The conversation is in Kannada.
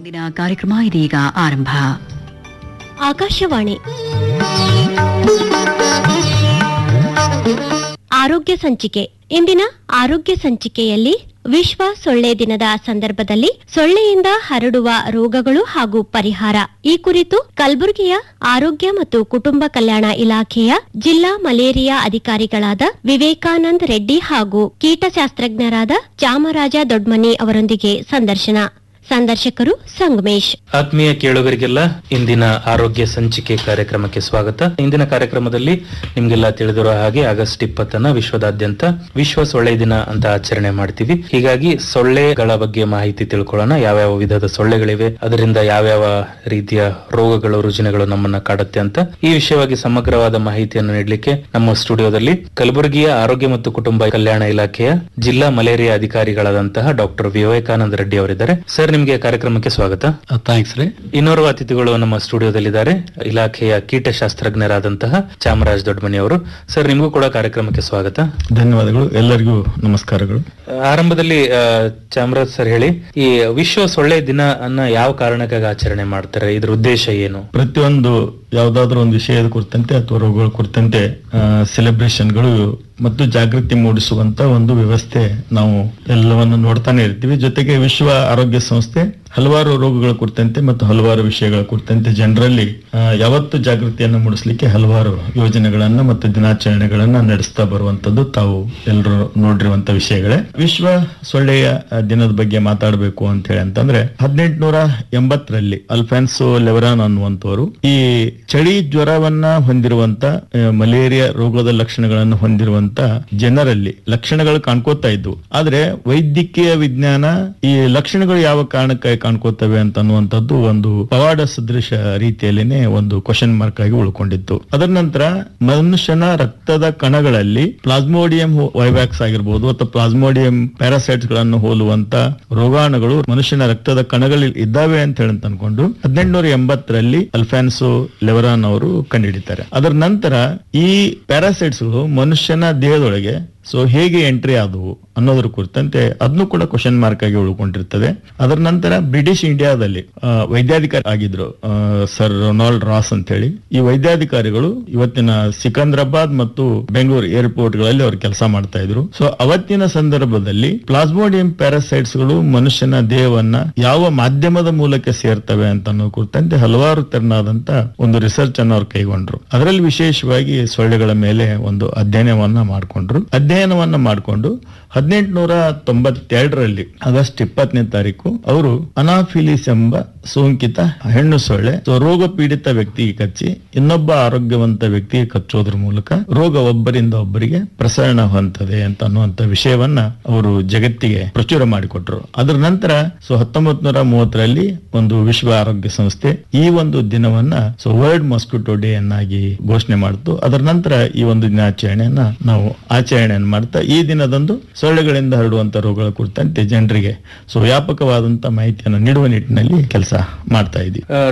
ಮುಂದಿನ ಕಾರ್ಯಕ್ರಮ ಇದೀಗ ಆರಂಭ ಆಕಾಶವಾಣಿ ಆರೋಗ್ಯ ಸಂಚಿಕೆ ಇಂದಿನ ಆರೋಗ್ಯ ಸಂಚಿಕೆಯಲ್ಲಿ ವಿಶ್ವ ಸೊಳ್ಳೆ ದಿನದ ಸಂದರ್ಭದಲ್ಲಿ ಸೊಳ್ಳೆಯಿಂದ ಹರಡುವ ರೋಗಗಳು ಹಾಗೂ ಪರಿಹಾರ ಈ ಕುರಿತು ಕಲಬುರಗಿಯ ಆರೋಗ್ಯ ಮತ್ತು ಕುಟುಂಬ ಕಲ್ಯಾಣ ಇಲಾಖೆಯ ಜಿಲ್ಲಾ ಮಲೇರಿಯಾ ಅಧಿಕಾರಿಗಳಾದ ವಿವೇಕಾನಂದ್ ರೆಡ್ಡಿ ಹಾಗೂ ಕೀಟಶಾಸ್ತ್ರಜ್ಞರಾದ ಚಾಮರಾಜ ದೊಡ್ಮನಿ ಅವರೊಂದಿಗೆ ಸಂದರ್ಶನ ಸಂದರ್ಶಕರು ಸಂಗಮೇಶ್ ಆತ್ಮೀಯ ಕೇಳುಗರಿಗೆಲ್ಲ ಇಂದಿನ ಆರೋಗ್ಯ ಸಂಚಿಕೆ ಕಾರ್ಯಕ್ರಮಕ್ಕೆ ಸ್ವಾಗತ ಇಂದಿನ ಕಾರ್ಯಕ್ರಮದಲ್ಲಿ ನಿಮ್ಗೆಲ್ಲ ತಿಳಿದಿರೋ ಹಾಗೆ ಆಗಸ್ಟ್ ಇಪ್ಪತ್ತನ್ನ ವಿಶ್ವದಾದ್ಯಂತ ವಿಶ್ವ ಸೊಳ್ಳೆ ದಿನ ಅಂತ ಆಚರಣೆ ಮಾಡ್ತೀವಿ ಹೀಗಾಗಿ ಸೊಳ್ಳೆಗಳ ಬಗ್ಗೆ ಮಾಹಿತಿ ತಿಳ್ಕೊಳ್ಳೋಣ ಯಾವ್ಯಾವ ವಿಧದ ಸೊಳ್ಳೆಗಳಿವೆ ಅದರಿಂದ ಯಾವ್ಯಾವ ರೀತಿಯ ರೋಗಗಳು ರುಜಿನಗಳು ನಮ್ಮನ್ನ ಕಾಡುತ್ತೆ ಅಂತ ಈ ವಿಷಯವಾಗಿ ಸಮಗ್ರವಾದ ಮಾಹಿತಿಯನ್ನು ನೀಡಲಿಕ್ಕೆ ನಮ್ಮ ಸ್ಟುಡಿಯೋದಲ್ಲಿ ಕಲಬುರಗಿಯ ಆರೋಗ್ಯ ಮತ್ತು ಕುಟುಂಬ ಕಲ್ಯಾಣ ಇಲಾಖೆಯ ಜಿಲ್ಲಾ ಮಲೇರಿಯಾ ಅಧಿಕಾರಿಗಳಾದಂತಹ ಡಾಕ್ಟರ್ ವಿವೇಕಾನಂದ ರೆಡ್ಡಿ ಅವರಿದ್ದಾರೆ ಸರ್ ನಿಮ್ಗೆ ಕಾರ್ಯಕ್ರಮಕ್ಕೆ ಸ್ವಾಗತ ಥ್ಯಾಂಕ್ಸ್ ರೀ ಇನ್ನೋರ್ವ ಅತಿಥಿಗಳು ನಮ್ಮ ಸ್ಟುಡಿಯೋದಲ್ಲಿದ್ದಾರೆ ಇಲಾಖೆಯ ಕೀಟಶಾಸ್ತ್ರಜ್ಞರಾದಂತಹ ಚಾಮರಾಜ್ ದೊಡ್ಮನಿ ಅವರು ಸರ್ ನಿಮಗೂ ಕೂಡ ಕಾರ್ಯಕ್ರಮಕ್ಕೆ ಸ್ವಾಗತ ಧನ್ಯವಾದಗಳು ಎಲ್ಲರಿಗೂ ನಮಸ್ಕಾರಗಳು ಆರಂಭದಲ್ಲಿ ಆ, ಚಾಮರಾಜ್ ಸರ್ ಹೇಳಿ ಈ ವಿಶ್ವ ಸೊಳ್ಳೆ ದಿನ ಅನ್ನ ಯಾವ ಕಾರಣಕ್ಕಾಗಿ ಆಚರಣೆ ಮಾಡ್ತಾರೆ ಇದ್ರ ಉದ್ದೇಶ ಏನು ಪ್ರತಿಯೊಂದು ಯಾವ್ದಾದ್ರು ಒಂದು ವಿಷಯದ ಕುರಿತಂತೆ ಅಥವಾ ರೋಗಗಳ ಕುರಿತಂತೆ ಸೆಲೆಬ್ರೇಷನ್ಗಳು ಮತ್ತು ಜಾಗೃತಿ ಮೂಡಿಸುವಂತ ಒಂದು ವ್ಯವಸ್ಥೆ ನಾವು ಎಲ್ಲವನ್ನು ನೋಡ್ತಾನೆ ಇರ್ತೀವಿ ಜೊತೆಗೆ ವಿಶ್ವ ಆರೋಗ್ಯ ಸಂಸ್ಥೆ ಹಲವಾರು ರೋಗಗಳ ಕುರಿತಂತೆ ಮತ್ತು ಹಲವಾರು ವಿಷಯಗಳ ಕುರಿತಂತೆ ಜನರಲ್ಲಿ ಆ, ಯಾವತ್ತು ಜಾಗೃತಿಯನ್ನು ಮೂಡಿಸ್ಲಿಕ್ಕೆ ಹಲವಾರು ಯೋಜನೆಗಳನ್ನ ಮತ್ತು ದಿನಾಚರಣೆಗಳನ್ನ ನಡೆಸ್ತಾ ಬರುವಂತದ್ದು ತಾವು ಎಲ್ಲರೂ ನೋಡಿರುವಂತ ವಿಷಯಗಳೇ ವಿಶ್ವ ಸೊಳ್ಳೆಯ ಆ, ದಿನದ ಬಗ್ಗೆ ಮಾತಾಡಬೇಕು ಅಂತ ಹೇಳಿ ಅಂತಂದ್ರೆ ಹದಿನೆಂಟುನೂರ ಎಂಬತ್ತರಲ್ಲಿ ಅಲ್ಫಾನ್ಸೋ ಲೆವರಾನ್ ಅನ್ನುವಂತವರು ಈ ಚಳಿ ಜ್ವರವನ್ನ ಹೊಂದಿರುವಂತ ಆ, ಮಲೇರಿಯಾ ರೋಗದ ಲಕ್ಷಣಗಳನ್ನು ಹೊಂದಿರುವಂತ ಜನರಲ್ಲಿ ಲಕ್ಷಣಗಳು ಕಾಣ್ಕೋತಾ ಇದ್ವು ಆದ್ರೆ ವೈದ್ಯಕೀಯ ವಿಜ್ಞಾನ ಈ ಲಕ್ಷಣಗಳು ಯಾವ ಕಾರಣಕ್ಕಾಗಿ ಕಾಣ್ಕೋತವೆ ಅಂತ ಅನ್ನುವಂಥದ್ದು ಒಂದು ಪವಾಡ ಸದೃಶ ರೀತಿಯಲ್ಲಿನೇ ಒಂದು ಕ್ವಶನ್ ಮಾರ್ಕ್ ಆಗಿ ಉಳ್ಕೊಂಡಿತ್ತು ಅದರ ನಂತರ ಮನುಷ್ಯನ ರಕ್ತದ ಕಣಗಳಲ್ಲಿ ಪ್ಲಾಸ್ಮೋಡಿಯಂ ವೈವ್ಯಾಕ್ಸ್ ಆಗಿರ್ಬೋದು ಅಥವಾ ಪ್ಲಾಸ್ಮೋಡಿಯಂ ಪ್ಯಾರಾಸೈಟ್ಸ್ ಗಳನ್ನು ಹೋಲುವಂತ ರೋಗಾಣುಗಳು ಮನುಷ್ಯನ ರಕ್ತದ ಕಣಗಳಲ್ಲಿ ಇದ್ದಾವೆ ಅಂತ ಹೇಳಿ ಅಂತ ಅನ್ಕೊಂಡು ಹದಿನೆಂಟುನೂರ ಎಂಬತ್ತರಲ್ಲಿ ಅಲ್ಫಾನ್ಸೋ ಲೆವರಾನ್ ಅವರು ಕಂಡುಹಿಡಿತಾರೆ ಅದರ ನಂತರ ಈ ಪ್ಯಾರಾಸೈಟ್ಸ್ ಗಳು ಮನುಷ್ಯನ ದೇಹದೊಳಗೆ ಸೊ ಹೇಗೆ ಎಂಟ್ರಿ ಆದವು ಅನ್ನೋದ್ರ ಕುರಿತಂತೆ ಅದನ್ನು ಕೂಡ ಕ್ವಶನ್ ಮಾರ್ಕ್ ಆಗಿ ಉಳ್ಕೊಂಡಿರ್ತದೆ ಅದರ ನಂತರ ಬ್ರಿಟಿಷ್ ಇಂಡಿಯಾದಲ್ಲಿ ಆ, ವೈದ್ಯಾಧಿಕಾರಿ ಆಗಿದ್ರು ಆ, ಸರ್ ರೊನಾಲ್ಡ್ ರಾಸ್ ಅಂತ ಹೇಳಿ ಈ ವೈದ್ಯಾಧಿಕಾರಿಗಳು ಇವತ್ತಿನ ಸಿಕಂದ್ರಾಬಾದ್ ಮತ್ತು ಬೆಂಗಳೂರು ಏರ್ಪೋರ್ಟ್ ಗಳಲ್ಲಿ ಅವರು ಕೆಲಸ ಮಾಡ್ತಾ ಇದ್ರು ಸೊ ಅವತ್ತಿನ ಸಂದರ್ಭದಲ್ಲಿ ಪ್ಲಾಸ್ಮೋಡಿಯಂ ಪ್ಯಾರಾಸೈಟ್ಸ್ ಗಳು ಮನುಷ್ಯನ ದೇಹವನ್ನ ಯಾವ ಮಾಧ್ಯಮದ ಮೂಲಕ ಸೇರ್ತವೆ ಅಂತ ಅನ್ನೋ ಕುರಿತಂತೆ ಹಲವಾರು ತೆರನಾದಂತ ಒಂದು ರಿಸರ್ಚ್ ಅನ್ನು ಅವ್ರು ಕೈಗೊಂಡ್ರು ಅದರಲ್ಲಿ ವಿಶೇಷವಾಗಿ ಸೊಳ್ಳೆಗಳ ಮೇಲೆ ಒಂದು ಅಧ್ಯಯನವನ್ನ ಮಾಡಿಕೊಂಡ್ರು ಅಧ್ಯಯನವನ್ನ ಮಾಡಿಕೊಂಡು ಹದಿನೆಂಟುನೂರ ತೊಂಬತ್ತೆರಡರಲ್ಲಿ ಆಗಸ್ಟ್ ಇಪ್ಪತ್ತನೇ ತಾರೀಕು ಅವರು ಅನಾಫಿಲಿಸ್ ಎಂಬ ಸೋಂಕಿತ ಹೆಣ್ಣು ಸೊಳ್ಳೆ ಸೊ ರೋಗ ಪೀಡಿತ ವ್ಯಕ್ತಿಗೆ ಕಚ್ಚಿ ಇನ್ನೊಬ್ಬ ಆರೋಗ್ಯವಂತ ವ್ಯಕ್ತಿಗೆ ಕಚ್ಚೋದ್ರ ಮೂಲಕ ರೋಗ ಒಬ್ಬರಿಂದ ಒಬ್ಬರಿಗೆ ಪ್ರಸರಣ ಹೊಂದದೆ ಅಂತ ಅನ್ನುವಂತ ವಿಷಯವನ್ನ ಅವರು ಜಗತ್ತಿಗೆ ಪ್ರಚುರ ಮಾಡಿಕೊಟ್ರು ಅದರ ನಂತರ ಸೊ ಹತ್ತೊಂಬತ್ ನೂರ ಮೂವತ್ತರಲ್ಲಿ ಒಂದು ವಿಶ್ವ ಆರೋಗ್ಯ ಸಂಸ್ಥೆ ಈ ಒಂದು ದಿನವನ್ನ ಸೊ ವರ್ಲ್ಡ್ ಮಾಸ್ಕಿಟೋ ಡೇ ಅನ್ನಾಗಿ ಘೋಷಣೆ ಮಾಡಿತು ಅದರ ನಂತರ ಈ ಒಂದು ದಿನಾಚರಣೆಯನ್ನ ನಾವು ಆಚರಣೆಯನ್ನು ಮಾಡ್ತಾ ಈ ದಿನದಂದು ಸೊಳ್ಳೆಗಳಿಂದ ಹರಡುವಂತ ರೋಗಗಳ ಕುರಿತಂತೆ ಜನರಿಗೆ ಸೊ ವ್ಯಾಪಕವಾದಂತ ಮಾಹಿತಿಯನ್ನು ನೀಡುವ ನಿಟ್ಟಿನಲ್ಲಿ ಕೆಲಸ ಮಾಡ್ತಾ ಇದ್ದೀವಿ ಆ,